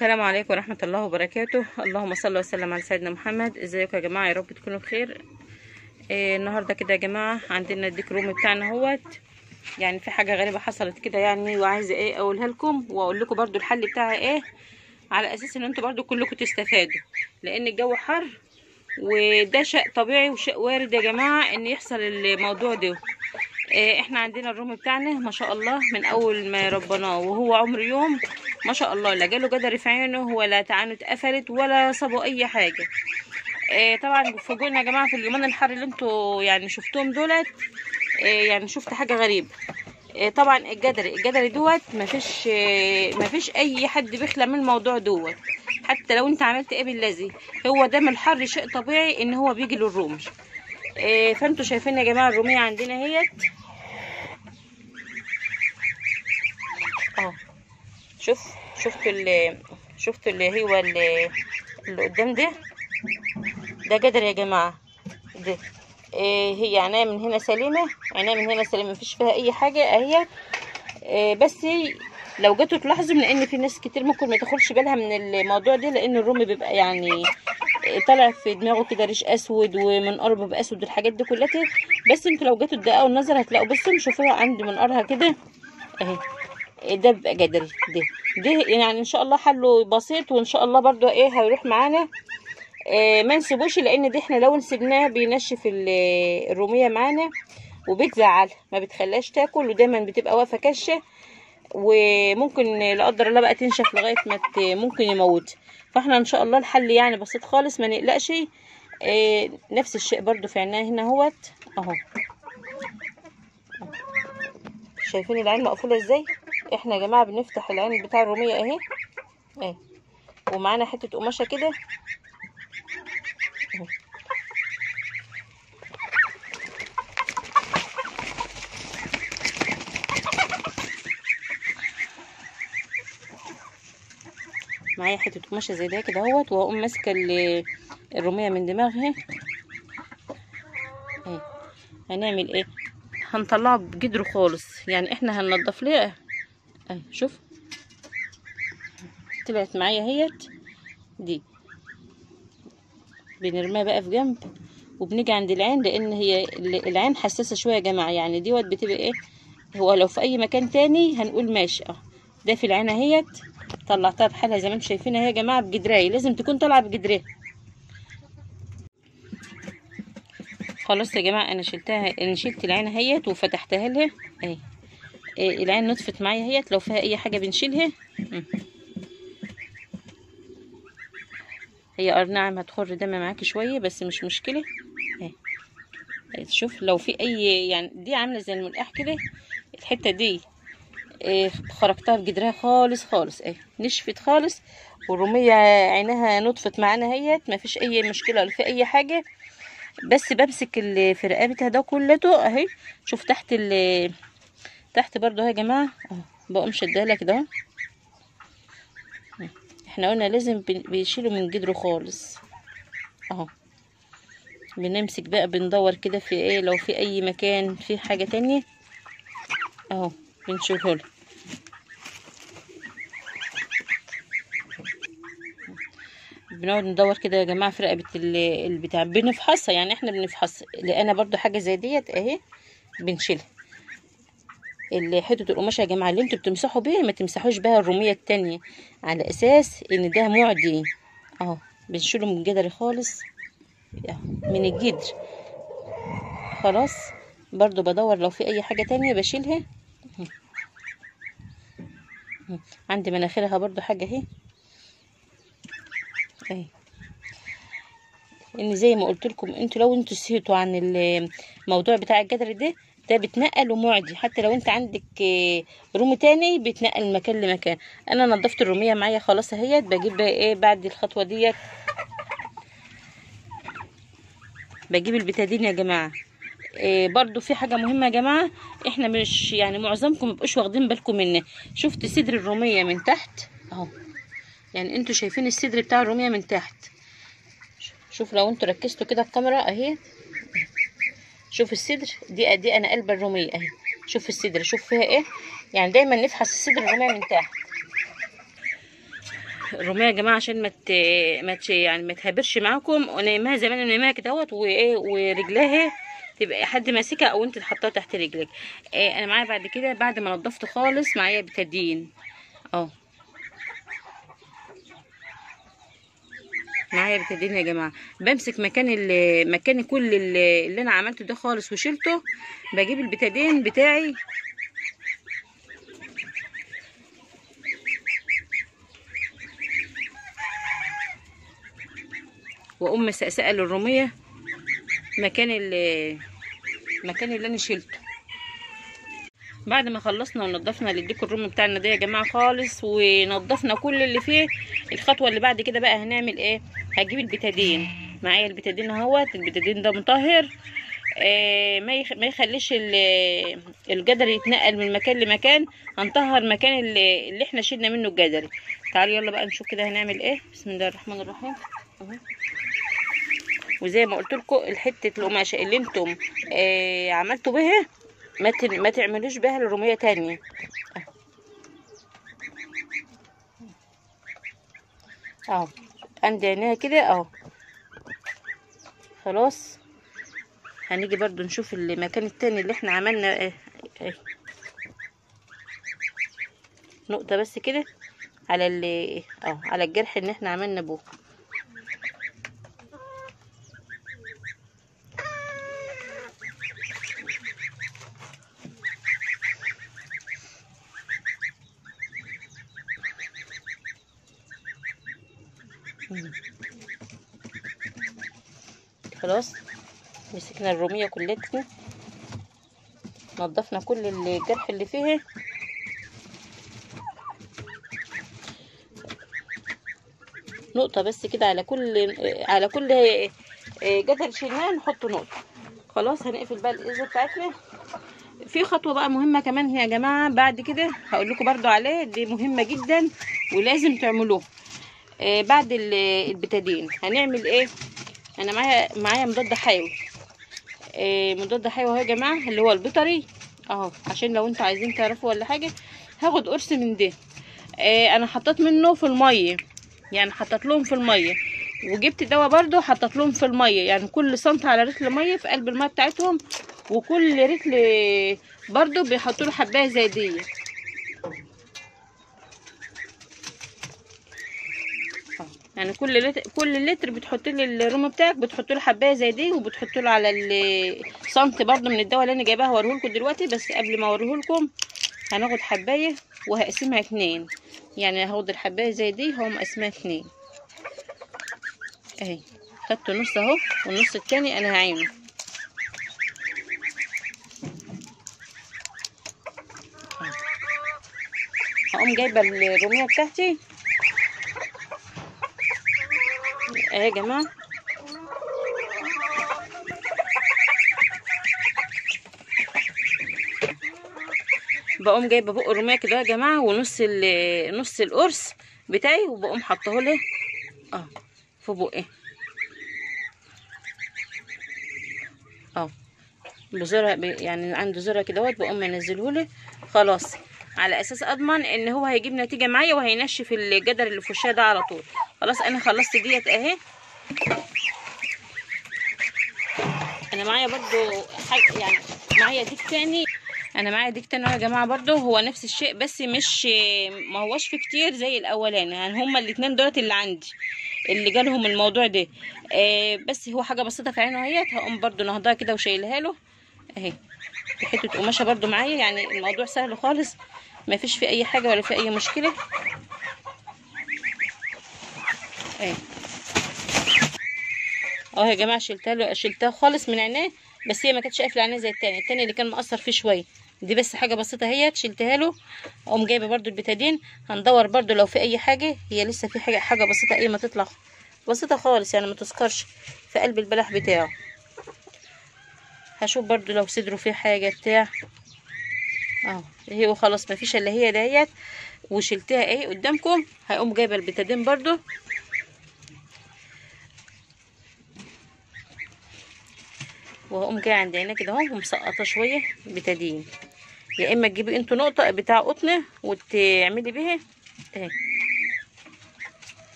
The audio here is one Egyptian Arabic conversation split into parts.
السلام عليكم ورحمة الله وبركاته اللهم صل وسلم على سيدنا محمد ازيكم يا جماعة يا رب تكونوا بخير إيه النهاردة كده يا جماعة عندنا الديك روم بتاعنا اهوت يعني في حاجة غريبة حصلت كده يعني وعايزة ايه اقولها لكم واقول لكم برضو الحل بتاعها ايه على اساس ان انتوا برضو كلكم تستفادوا لان الجو حر وده شيء طبيعي وشيء وارد يا جماعة ان يحصل الموضوع ده إيه احنا عندنا الروم بتاعنا ما شاء الله من اول ما ربناه وهو عمر يوم ما شاء الله لا جاله جدر في عينه ولا تعانه اتقفلت ولا صابوا اي حاجه إيه طبعا فوجئنا يا جماعه في اليومين الحر اللي انتوا يعني شفتوهم دولت إيه يعني شفت حاجه غريبه إيه طبعا الجدري الجدري دوت مفيش إيه مفيش اي حد بيخلى من الموضوع دوت حتى لو انت عملت ايه بالذي هو ده من الحر شيء طبيعي ان هو بيجي للرمل إيه فانتوا شايفين يا جماعه الروميه عندنا اهيت اهو شوف شفتوا اللي شفتوا اللي هو اللي, اللي قدام ده ده جدر يا جماعه ده إيه هي عينيها من هنا سليمه عينيها من هنا سليمه مفيش فيها اي حاجه اهي إيه بس لو جيتوا تلاحظوا من ان في ناس كتير ممكن ما تاخدش بالها من الموضوع ده لان الرومي بيبقى يعني طالع في دماغه كده ريش اسود ومنقاره بيبقى اسود والحاجات دي كلها بس انتوا لو جيتوا تدققوا النظر هتلاقوا بصوا شوفوها عند منقارها كده اهي ده بيبقى جدري ده ده يعني ان شاء الله حله بسيط وان شاء الله برضو ايه هيروح معانا إيه ما نسيبوش لان ده احنا لو نسيبناه بينشف الروميه معانا وبتزعلها ما بتخليهاش تاكل ودايما بتبقى واقفه كشه وممكن لا قدر الله بقى تنشف لغايه ما ممكن يموت فاحنا ان شاء الله الحل يعني بسيط خالص ما نقلقش إيه نفس الشيء برضو في عينها هنا اهوت اهو شايفين العين مقفوله ازاي احنا يا جماعه بنفتح العين بتاع الروميه اهي اهي ومعانا حته قماشه كده معايا حته قماشه زي ده كده اهوت واقوم ماسكه الروميه من دماغها اهي هنعمل ايه هنطلعه بجدره خالص يعني احنا هننضف ليه اهي شوف طلعت معايا اهيت دي بنرميها بقى في جنب وبنيجي عند العين لان هي العين حساسه شويه يا جماعه يعني ديوت بتبقى ايه هو لو في اي مكان تاني هنقول ماشي اه ده في العين اهيت طلعتها بحالها زي ما انتم شايفينها يا جماعه بجدرايه لازم تكون طالعه بجدرها خلاص يا جماعه انا شلتها انا شلت العين اهيت وفتحتها لها اهي إيه العين نطفت معايا اهيت لو فيها اي حاجه بنشيلها هي ارنعم هتخر دم معاكي شويه بس مش مشكله اهي شوف لو في اي يعني دي عامله زي الملقاح كده الحته دي إيه خرجتها بجدرها خالص خالص اهي نشفت خالص والروميه عينها نطفت معانا اهيت مفيش اي مشكله ولا في اي حاجه بس بمسك اللي في رقبتها ده كلته اهي شوف تحت ال تحت برضو اهي يا جماعه اهو بقوم شدها لك ده احنا قلنا لازم بيشيلوا من جدره خالص اهو بنمسك بقى بندور كده في ايه لو في اي مكان في حاجه تانية اهو بنشوفه له بنقعد ندور كده يا جماعه في رقبه البتاع بنفحصها يعني احنا بنفحص لقينا برضو حاجه زي ديت اهي بنشيلها اللي حته القماشه يا جماعه اللي انتوا بتمسحوا بيها ما تمسحوش بها الروميه التانية على اساس ان ده معدي اهو بنشيله من الجدر خالص من الجدر خلاص برضو بدور لو في اي حاجه تانية بشيلها عندي مناخيرها برضو حاجه اهي اهي ان زي ما قلت لكم انتوا لو انتوا سهيتوا عن الموضوع بتاع الجدر ده ده بتنقل ومعدي حتى لو انت عندك رومي تاني بيتنقل من مكان لمكان انا نضفت الروميه معايا خلاص اهيت بجيب بقى ايه بعد الخطوه ديت بجيب البتادين يا جماعه إيه برضو في حاجه مهمه يا جماعه احنا مش يعني معظمكم مبقوش واخدين بالكم منه شفت صدر الروميه من تحت اهو يعني انتوا شايفين الصدر بتاع الروميه من تحت شوف لو انتوا ركزتوا كده الكاميرا اهي شوف الصدر دي دي انا قلب الروميه اهي شوف الصدر شوف فيها ايه يعني دايما نفحص الصدر الروميه من تحت الرمية يا جماعة عشان ما مت... مت... يعني ما تهبرش معاكم ونايمها زي ما انا نايمها كده اهوت وايه ورجلها تبقى حد ماسكها او انت تحطها تحت رجلك إيه انا معايا بعد كده بعد ما نضفت خالص معايا بتدين اهو معايا بتدين يا جماعه بمسك مكان ال- مكان كل ال- اللي انا عملته ده خالص وشيلته بجيب البتادين بتاعي واقوم مسقسقه للرميه مكان ال مكان اللي انا شيلته بعد ما خلصنا ونضفنا للديك الرومي بتاعنا ده يا جماعه خالص ونضفنا كل اللي فيه الخطوه اللي بعد كده بقى هنعمل ايه هجيب البتادين معايا البتادين اهوت البتادين ده مطهر آه ما يخ... ما يخليش ال- الجدر يتنقل من مكان لمكان هنطهر مكان اللي, اللي احنا شيلنا منه الجدري تعالوا يلا بقى نشوف كده هنعمل ايه بسم الله الرحمن الرحيم اهو وزي ما قلت لكم الحته القماشه اللي انتم آه عملتوا بها ما ت- ما تعملوش بها الرميه تانية اهو عندي عينيها كده اهو خلاص هنيجي برضو نشوف المكان التاني اللي احنا عملنا اه اه نقطة بس كده على ال اه على الجرح اللي احنا عملنا بوه مم. خلاص مسكنا الرومية كلتنا نضفنا كل الجرح اللي فيها نقطة بس كده على كل على كل جدر شيلناه نحط نقطة خلاص هنقفل بقى الإزازة بتاعتنا في خطوة بقى مهمة كمان هي يا جماعة بعد كده هقول لكم برضو عليه دي مهمة جدا ولازم تعملوها آه بعد ال- البتادين هنعمل ايه انا معايا معايا مضاد حيوي آه مضاد حيوي اهو يا جماعه اللي هو البيطري اهو عشان لو انتوا عايزين تعرفوا ولا حاجه هاخد قرص من ده آه انا حطيت منه في الميه يعني حطيت لهم في الميه وجبت دواء برضو حطيت لهم في الميه يعني كل سنتي على رتل ميه في قلب الميه بتاعتهم وكل رتل برضو بيحطوا له حبايه زي دي يعني كل لتر كل لتر بتحط لي الرومي بتاعك بتحط له حبايه زي دي وبتحط له على السنتي برضو من الدواء اللي انا جايباها هوريه لكم دلوقتي بس قبل ما اوريه لكم هناخد حبايه وهقسمها اتنين يعني هاخد الحبايه زي دي هقوم مقسمها اتنين اهي خدت نص اهو والنص التاني انا هعينه هقوم جايبه الروميه بتاعتي اهي يا جماعه بقوم جايبه بق الرميه كده يا جماعه ونص ال- نص القرص بتاعي وبقوم حاطاه له اه في بقي اه بزرع ب- يعني عنده زرع كده اهوت بقوم منزله له خلاص على اساس اضمن ان هو هيجيب نتيجه معايا وهينشف الجدر اللي في وشها ده على طول خلاص انا خلصت ديت اهي انا معايا برضو حاجه يعني معايا ديك تاني انا معايا ديك تاني أهو يا جماعه برضو هو نفس الشيء بس مش ما هوش في كتير زي الاولاني يعني هما الاتنين دولت اللي عندي اللي جالهم الموضوع ده آه بس هو حاجه بسيطه في عينه اهيت هقوم برضو نهضها كده وشايلها له اهي في حته قماشه برضو معايا يعني الموضوع سهل خالص ما فيش فيه اي حاجه ولا في اي مشكله اهي اهو يا جماعه شلتها له شلتها خالص من عينيه بس هي ما كانتش قافله عينيه زي التاني التاني اللي كان مقصر فيه شويه دي بس حاجه بسيطه اهيت شلتها له اقوم جايبه برضو البتادين هندور برضو لو في اي حاجه هي لسه في حاجه حاجه بسيطه ايه ما تطلع بسيطه خالص يعني ما تذكرش في قلب البلح بتاعه هشوف برضو لو صدره فيه حاجه بتاع اهو هي خلاص ما فيش الا هي دهيت وشلتها ايه قدامكم هقوم جايبه البتادين برضو وهقوم جايه عند عينيها كده اهو ومسقطه شويه بتادين يا اما تجيبي انتوا نقطه بتاع قطنه وتعملي بيها اهي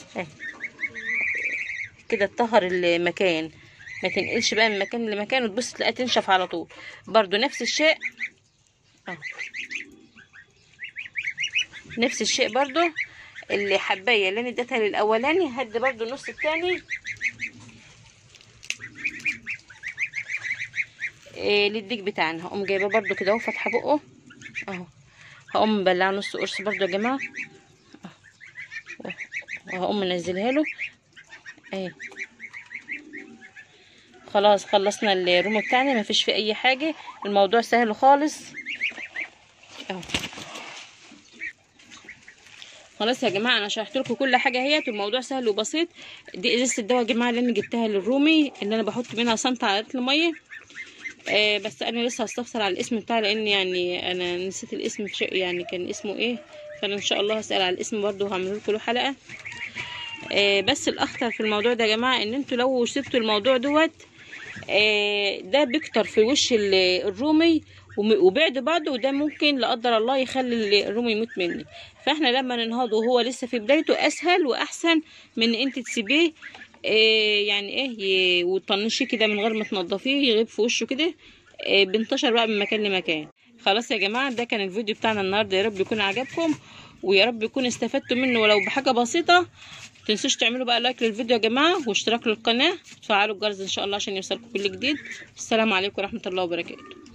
اهي كده تطهر المكان ما تنقلش بقى من مكان لمكان وتبص تلاقيها تنشف على طول برضو نفس الشيء اهو نفس الشيء برضو اللي حبايه اللي انا اديتها للاولاني هدي برضو النص التاني إيه للديك بتاعنا هقوم جايبه برضو كده اهو فاتحه بقه اهو هقوم مبلعه نص قرص برضو يا جماعه أهو. وهقوم منزلها له اهي خلاص خلصنا الرومو بتاعنا ما فيش فيه اي حاجه الموضوع سهل خالص اهو خلاص يا جماعه انا شرحت لكم كل حاجه اهيت والموضوع سهل وبسيط دي ازازه الدواء يا جماعه اللي انا جبتها للرومي اللي انا بحط منها سنت على لتر ميه آه بس انا لسه هستفسر على الاسم بتاعي لان يعني انا نسيت الاسم في شيء يعني كان اسمه ايه فانا ان شاء الله هسال على الاسم برضه وهعمل لكم له حلقه آه بس الاخطر في الموضوع ده يا جماعه ان انتوا لو سبتوا الموضوع دوت آه ده بيكتر في وش ال- الرومي وم- وبعد بعضه وده ممكن لا قدر الله يخلي الرومي يموت مني فاحنا لما ننهضه وهو لسه في بدايته اسهل واحسن من ان انت تسيبيه إيه يعني ايه ي- وتطنشيه كده من غير ما تنضفيه يغيب في وشه كده إيه بينتشر بقى من مكان لمكان خلاص يا جماعه ده كان الفيديو بتاعنا النهارده يا رب يكون عجبكم ويا رب يكون استفدتوا منه ولو بحاجه بسيطه متنسوش تعملوا بقى لايك للفيديو يا جماعه واشتراك للقناه وتفعلوا الجرس ان شاء الله عشان يوصلكم كل جديد السلام عليكم ورحمه الله وبركاته